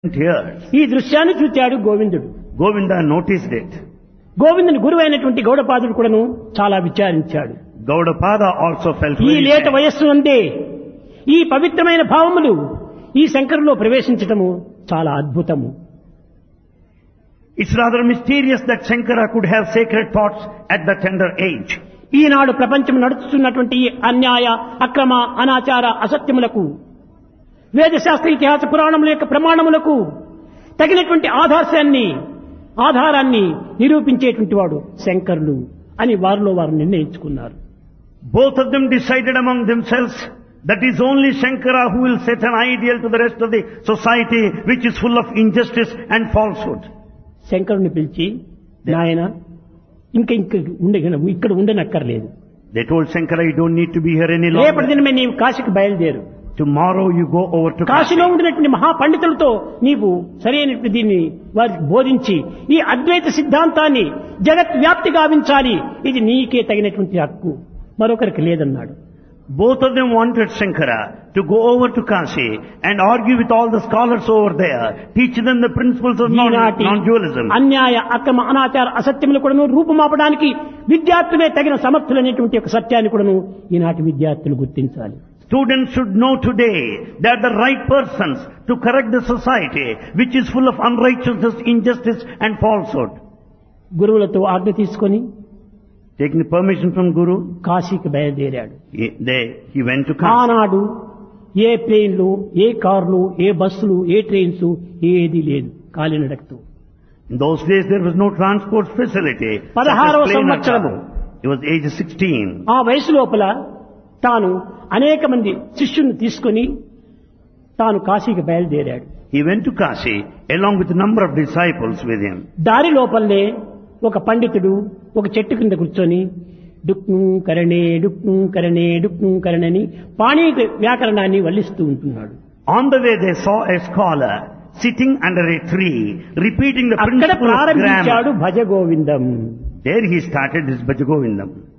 tears. ఈ దృశ్యాన్ని చూచాడు గోవిందుడు Govinda noticed it. గోవిందుని గురువైనటువంటి గౌడపాదుడు కూడాను చాలా విచారించాడు Gaudapada also felt ఈ very లేట sad. వయస్సు అందే ఈ పవిత్రమైన భావములు ఈ శంకరులో ప్రవేశించటము చాలా అద్భుతము It's rather mysterious that Shankara could have sacred thoughts at the tender age. ఈనాడు ప్రపంచం నడుస్తున్నటువంటి ఈ అన్యాయ అక్రమ అనాచార అసత్యములకు వేదశాస్త్ర ఇతిహాస పురాణముల యొక్క ప్రమాణములకు తగినటువంటి ఆధార్యాన్ని ఆధారాన్ని నిరూపించేటువంటి వాడు శంకరులు అని వారిలో వారు నిర్ణయించుకున్నారు Both of them decided among themselves that is only Shankara who will set an ideal to the rest of the society which is full of injustice and falsehood. శంకరుని పిలిచి నాయన ఇంకా ఇంకా ఉండే ఇక్కడ ఉండనక్కర్లేదు They told Shankara, you don't need to be here any రేపటి longer. దినమే నీవు కాశీకి బయలుదేరు Tomorrow you go over to కాశీలో Kashi. ఉండినటువంటి మహాపండితులతో నీవు సరైనటువంటి దీన్ని వారికి బోధించి ఈ అద్వైత సిద్ధాంతాన్ని జగత్ వ్యాప్తి గావించాలి ఇది నీకే తగినటువంటి హక్కు మరొకరికి లేదన్నాడు Both of them wanted Shankara to go over to Kashi and argue with all the scholars over there, teach them the principles of non- ఈనాటి non-dualism. అన్యాయ అక్రమ అనాచార అసత్యములు కూడాను రూపుమాపడానికి విద్యార్థులే తగిన సమర్థులైనటువంటి ఒక సత్యాన్ని కూడాను ఈనాటి విద్యార్థులు గుర్తించాలి Students should know today they are the right persons to correct the society which is full of unrighteousness, injustice and falsehood. గురువులతో ఆజ్ఞ తీసుకొని Taking the permission from Guru, కాశీకి బయలుదేరాడు he, they, he went to Kashi. ఆనాడు ఏ ప్లేన్లు ఏ కార్లు ఏ బస్సులు ఏ trains ఏది లేదు కాలినడకతో In those days there was no transport facility. such as పదహారవ plane or సంవత్సరము. car. He was age 16. ఆ వయసు లోపల తాను అనేక మంది శిష్యుల్ని తీసుకొని తాను కాశీకి బయలుదేరాడు He went to Kashi along with a number of disciples with him. దారి లోపలనే ఒక పండితుడు ఒక చెట్టు కింద కూర్చొని డుక్ను కరణే డుక్ను కరణే డుక్ను కరణని పాణీ వ్యాకరణాన్ని వల్లిస్తూ ఉంటున్నాడు On the way they saw a scholar sitting under a tree repeating the అక్కడ principle of ప్రారంభించాడు grammar. భజ గోవిందం There he started his Bhajagovindam.